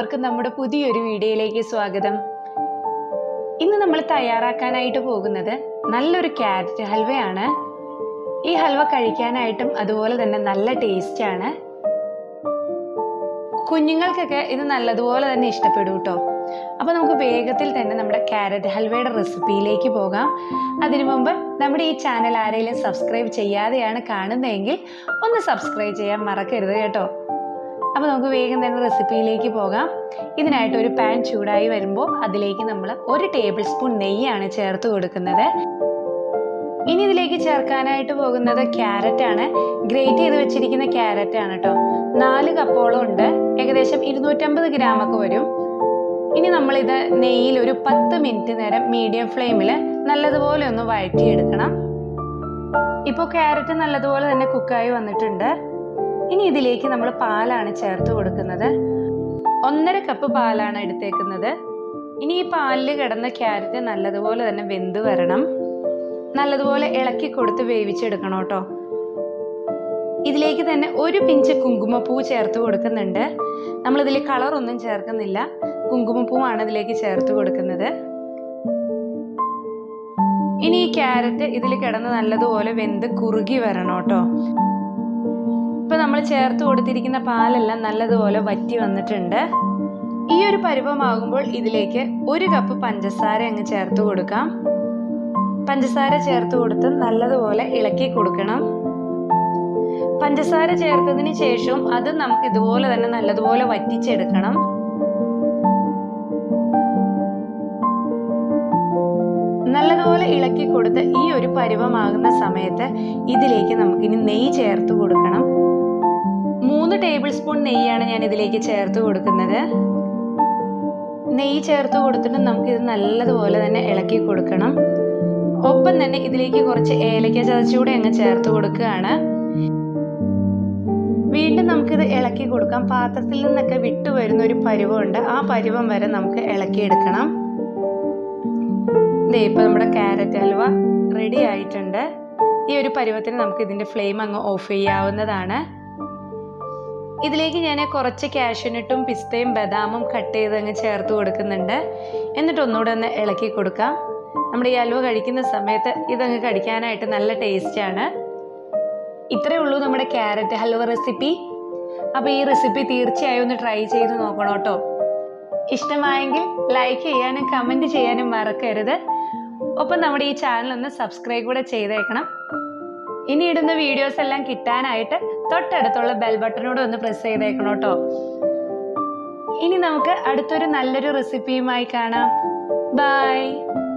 എല്ലാവർക്കും നമ്മുടെ പുതിയൊരു വീഡിയോയിലേക്ക് സ്വാഗതം ഇന്ന് നമ്മൾ തയ്യാറാക്കാനായിട്ട് പോകുന്നത് നല്ലൊരു ക്യാരറ്റ് ഹൽവയാണ് ഈ ഹൽവ കഴിക്കാനായിട്ടും അതുപോലെ തന്നെ നല്ല ടേസ്റ്റാണ് കുഞ്ഞുങ്ങൾക്കൊക്കെ ഇത് നല്ലതുപോലെ തന്നെ ഇഷ്ടപ്പെടും കേട്ടോ അപ്പോൾ നമുക്ക് വേഗത്തിൽ തന്നെ നമ്മുടെ ക്യാരറ്റ് ഹൽവയുടെ റെസിപ്പിയിലേക്ക് പോകാം അതിനു മുമ്പ് നമ്മുടെ ഈ ചാനൽ ആരെങ്കിലും സബ്സ്ക്രൈബ് ചെയ്യാതെയാണ് കാണുന്നതെങ്കിൽ ഒന്ന് സബ്സ്ക്രൈബ് ചെയ്യാൻ മറക്കരുത് കേട്ടോ അപ്പോൾ നമുക്ക് വേഗം തന്നെ റെസിപ്പിയിലേക്ക് പോകാം ഇതിനായിട്ട് ഒരു പാൻ ചൂടായി വരുമ്പോൾ അതിലേക്ക് നമ്മൾ ഒരു ടേബിൾ സ്പൂൺ നെയ്യാണ് ചേർത്ത് കൊടുക്കുന്നത് ഇനി ഇതിലേക്ക് ചേർക്കാനായിട്ട് പോകുന്നത് ക്യാരറ്റ് ആണ് ഗ്രേറ്റ് ചെയ്ത് വെച്ചിരിക്കുന്ന ക്യാരറ്റ് ആണ് കേട്ടോ നാല് കപ്പോളം ഉണ്ട് ഏകദേശം ഇരുന്നൂറ്റമ്പത് ഗ്രാം ഒക്കെ വരും ഇനി നമ്മളിത് നെയ്യിൽ ഒരു പത്ത് മിനിറ്റ് നേരം മീഡിയം ഫ്ലെയിമിൽ നല്ലതുപോലെ ഒന്ന് വഴറ്റിയെടുക്കണം ഇപ്പോൾ ക്യാരറ്റ് നല്ലതുപോലെ തന്നെ കുക്കായി വന്നിട്ടുണ്ട് ഇനി ഇതിലേക്ക് നമ്മൾ പാലാണ് ചേർത്ത് കൊടുക്കുന്നത് ഒന്നര കപ്പ് പാലാണ് എടുത്തേക്കുന്നത് ഇനി ഈ പാലിൽ കിടന്ന ക്യാരറ്റ് നല്ലതുപോലെ തന്നെ വെന്ത് വരണം നല്ലതുപോലെ ഇളക്കി കൊടുത്ത് വേവിച്ചെടുക്കണം കേട്ടോ ഇതിലേക്ക് തന്നെ ഒരു പിഞ്ച് കുങ്കുമപ്പൂ ചേർത്ത് കൊടുക്കുന്നുണ്ട് നമ്മളിതിൽ കളറൊന്നും ചേർക്കുന്നില്ല കുങ്കുമപ്പൂവാണ് ഇതിലേക്ക് ചേർത്ത് കൊടുക്കുന്നത് ഇനി ഈ ക്യാരറ്റ് ഇതിൽ കിടന്ന് നല്ലതുപോലെ വെന്ത് കുറുകി വരണം കേട്ടോ ഇപ്പൊ നമ്മൾ ചേർത്ത് കൊടുത്തിരിക്കുന്ന പാലെല്ലാം നല്ലതുപോലെ വറ്റി വന്നിട്ടുണ്ട് ഈ ഒരു പരുവമാകുമ്പോൾ ഇതിലേക്ക് ഒരു കപ്പ് പഞ്ചസാര അങ്ങ് ചേർത്ത് കൊടുക്കാം പഞ്ചസാര ചേർത്ത് കൊടുത്ത് നല്ലതുപോലെ ഇളക്കി കൊടുക്കണം പഞ്ചസാര ചേർത്തതിന് ശേഷം അത് നമുക്ക് ഇതുപോലെ തന്നെ നല്ലതുപോലെ വറ്റിച്ചെടുക്കണം നല്ലതുപോലെ ഇളക്കി കൊടുത്ത് ഈ ഒരു പരുവമാകുന്ന സമയത്ത് ഇതിലേക്ക് നമുക്കിനി നെയ്യ് ചേർത്ത് കൊടുക്കണം മൂന്ന് ടേബിൾ സ്പൂൺ നെയ്യാണ് ഞാൻ ഇതിലേക്ക് ചേർത്ത് കൊടുക്കുന്നത് നെയ്യ് ചേർത്ത് കൊടുത്തിട്ട് നമുക്കിത് നല്ലതുപോലെ തന്നെ ഇളക്കി കൊടുക്കണം ഒപ്പം തന്നെ ഇതിലേക്ക് കുറച്ച് ഏലക്ക ചതച്ചുകൂടെ അങ്ങ് ചേർത്ത് കൊടുക്കുകയാണ് വീണ്ടും നമുക്കിത് ഇളക്കി കൊടുക്കാം പാത്രത്തിൽ നിന്നൊക്കെ വിട്ടു വരുന്ന ഒരു പരുവമുണ്ട് ആ പരുവം വരെ നമുക്ക് ഇളക്കിയെടുക്കണം ദേ ഇപ്പോൾ നമ്മുടെ ക്യാരറ്റ് ഹൽവ റെഡി ആയിട്ടുണ്ട് ഈ ഒരു പരുവത്തിന് നമുക്ക് ഇതിൻ്റെ ഫ്ലെയിം അങ്ങ് ഓഫ് ചെയ്യാവുന്നതാണ് ഇതിലേക്ക് ഞാൻ കുറച്ച് കാഷ്യൂനട്ടും പിസ്തയും ബദാമും കട്ട് ചെയ്ത് അങ്ങ് ചേർത്ത് കൊടുക്കുന്നുണ്ട് എന്നിട്ട് ഒന്നുകൂടെ ഒന്ന് ഇളക്കി കൊടുക്കാം നമ്മുടെ ഈ ഹൽവ കഴിക്കുന്ന സമയത്ത് ഇതങ്ങ് കടിക്കാനായിട്ട് നല്ല ടേസ്റ്റാണ് ഇത്രയേ ഉള്ളൂ നമ്മുടെ ക്യാരറ്റ് ഹൽവ റെസിപ്പി അപ്പോൾ ഈ റെസിപ്പി തീർച്ചയായും ഒന്ന് ട്രൈ ചെയ്ത് നോക്കണം കേട്ടോ ഇഷ്ടമായെങ്കിൽ ലൈക്ക് ചെയ്യാനും കമൻറ്റ് ചെയ്യാനും മറക്കരുത് ഒപ്പം നമ്മുടെ ഈ ചാനൽ ഒന്ന് സബ്സ്ക്രൈബ് കൂടെ ചെയ്തേക്കണം ഇനി ഇടുന്ന വീഡിയോസ് എല്ലാം കിട്ടാനായിട്ട് തൊട്ടടുത്തുള്ള ബെൽ ബട്ടനോട് ഒന്ന് പ്രസ് ചെയ്തേക്കണം കേട്ടോ ഇനി നമുക്ക് അടുത്തൊരു നല്ലൊരു റെസിപ്പിയുമായി കാണാം ബൈ